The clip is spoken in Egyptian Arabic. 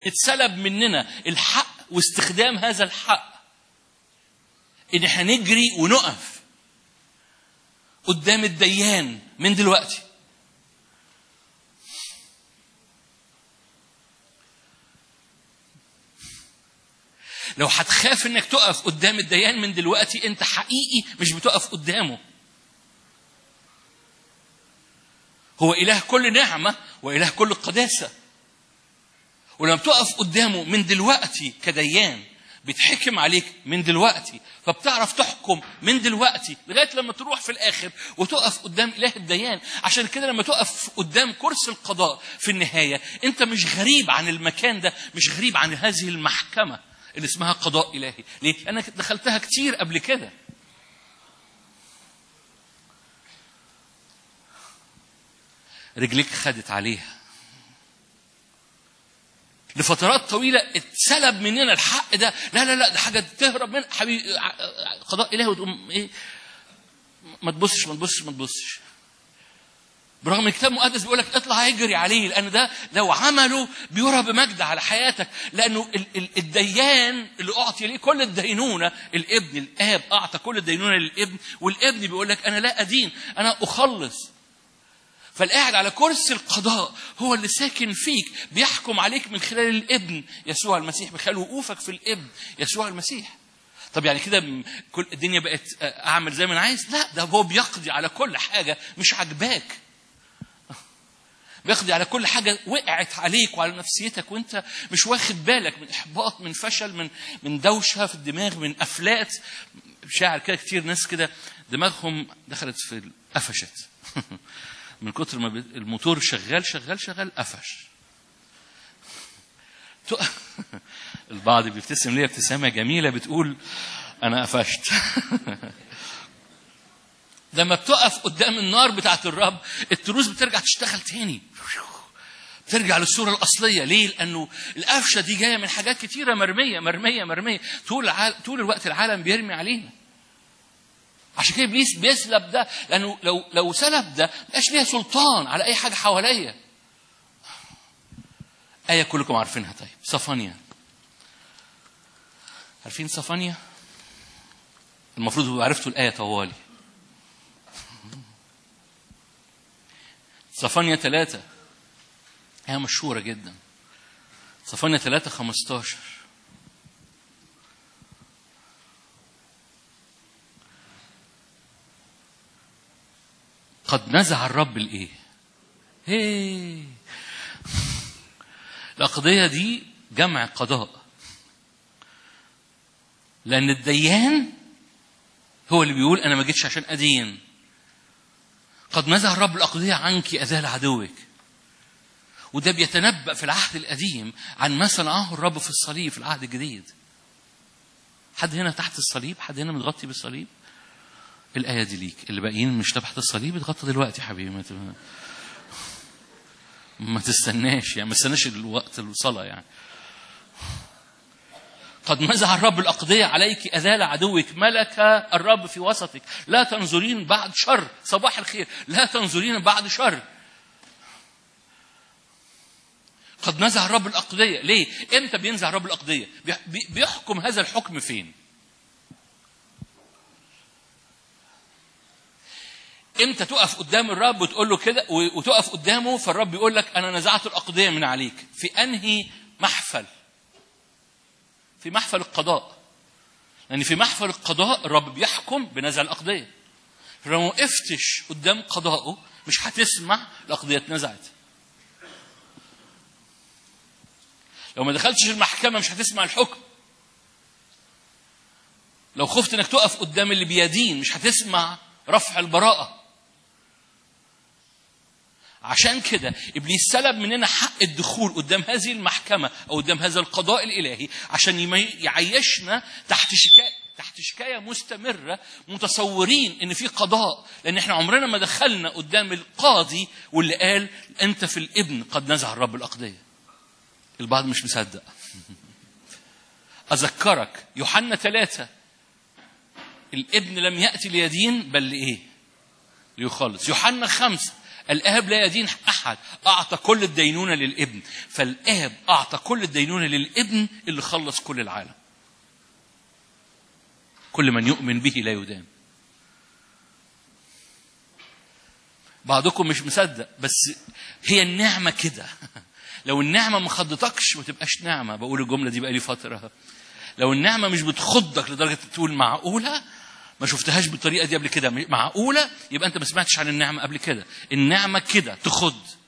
اتسلب مننا الحق واستخدام هذا الحق ان احنا نجري ونقف قدام الديان من دلوقتي لو هتخاف انك تقف قدام الديان من دلوقتي انت حقيقي مش بتقف قدامه هو اله كل نعمه واله كل قداسه ولما بتقف قدامه من دلوقتي كديان بيتحكم عليك من دلوقتي فبتعرف تحكم من دلوقتي لغايه لما تروح في الاخر وتقف قدام اله الديان عشان كده لما تقف قدام كرسي القضاء في النهايه انت مش غريب عن المكان ده مش غريب عن هذه المحكمه اللي اسمها قضاء الهي ليه انا دخلتها كتير قبل كده رجليك خدت عليها لفترات طويلة اتسلب مننا الحق ده لا لا لا ده حاجة تهرب من حبيبي قضاء إلهي وتقوم إيه ما تبصش ما تبصش ما تبصش برغم الكتاب المقدس بيقول لك اطلع اجري عليه لان ده لو عمله بيرى بمجد على حياتك لانه ال- ال- الديان اللي اعطي ليه كل الدينونه الابن الاب اعطى كل الدينونه للابن والابن بيقول لك انا لا ادين انا اخلص فالقاعد على كرسي القضاء هو اللي ساكن فيك بيحكم عليك من خلال الابن يسوع المسيح من خلال وقوفك في الابن يسوع المسيح طب يعني كده م- كل الدنيا بقت آه، اعمل زي ما انا عايز لا ده هو بيقضي على كل حاجه مش عاجباك بيقضي على كل حاجه وقعت عليك وعلى نفسيتك وانت مش واخد بالك من احباط من فشل من من دوشه في الدماغ من افلات شاعر كده كتير ناس كده دماغهم دخلت في ال- قفشت من كتر ما بي- الموتور شغال شغال شغال قفش تو- البعض بيبتسم لي ابتسامه جميله بتقول انا قفشت لما بتقف قدام النار بتاعت الرب التروس بترجع تشتغل تاني ترجع للصورة الأصلية ليه؟ لأنه القفشة دي جاية من حاجات كتيرة مرمية مرمية مرمية طول العال... طول الوقت العالم بيرمي علينا عشان كده ابليس بيسلب ده لانه لو لو سلب ده مبقاش ليها سلطان على اي حاجه حواليا آية كلكم عارفينها طيب صفانيا عارفين صفانيا المفروض تبقوا عرفتوا الآية طوالي صفانيا ثلاثة آية مشهورة جدا صفانيا ثلاثة خمستاشر قد نزع الرب الايه هي القضية دي جمع قضاء لأن الديان هو اللي بيقول أنا ما جيتش عشان أدين قد نزع الرب الأقضية عنك أذال عدوك وده بيتنبأ في العهد القديم عن ما صنعه الرب في الصليب في العهد الجديد حد هنا تحت الصليب حد هنا متغطي بالصليب الآية دي ليك اللي باقيين مش تحت الصليب اتغطى دلوقتي يا حبيبي ما ت- ما تستناش يعني ما تستناش الوقت الصلاة يعني قد نزع الرب الأقضية عليك أذال عدوك ملك الرب في وسطك لا تنظرين بعد شر صباح الخير لا تنظرين بعد شر قد نزع الرب الأقضية ليه؟ إمتى بينزع الرب الأقضية؟ بي- بي- بيحكم هذا الحكم فين؟ امتى تقف قدام الرب وتقول له كده و- وتقف قدامه فالرب يقول لك انا نزعت الاقضيه من عليك في انهي محفل في محفل القضاء لان في محفل القضاء الرب بيحكم بنزع الاقضيه فلو ما وقفتش قدام قضائه مش هتسمع الاقضيه اتنزعت لو ما دخلتش المحكمه مش هتسمع الحكم لو خفت انك تقف قدام اللي بيدين مش هتسمع رفع البراءه عشان كده ابليس سلب مننا حق الدخول قدام هذه المحكمه او قدام هذا القضاء الالهي عشان يمي- يعيشنا تحت شكايه تحت شكايه مستمره متصورين ان في قضاء لان احنا عمرنا ما دخلنا قدام القاضي واللي قال انت في الابن قد نزع الرب الاقضيه البعض مش مصدق اذكرك يوحنا ثلاثة الابن لم ياتي ليدين بل لايه؟ ليخلص يوحنا خمسة الآب لا يدين أحد أعطى كل الدينونة للابن فالآب أعطى كل الدينونة للابن اللي خلص كل العالم كل من يؤمن به لا يدان بعضكم مش مصدق بس هي النعمة كده لو النعمة ما خضتكش ما تبقاش نعمة بقول الجملة دي بقالي فترة لو النعمة مش بتخضك لدرجة تقول معقولة ما شفتهاش بالطريقة دي قبل كده معقولة يبقى أنت ما سمعتش عن النعمة قبل كده النعمة كده تخض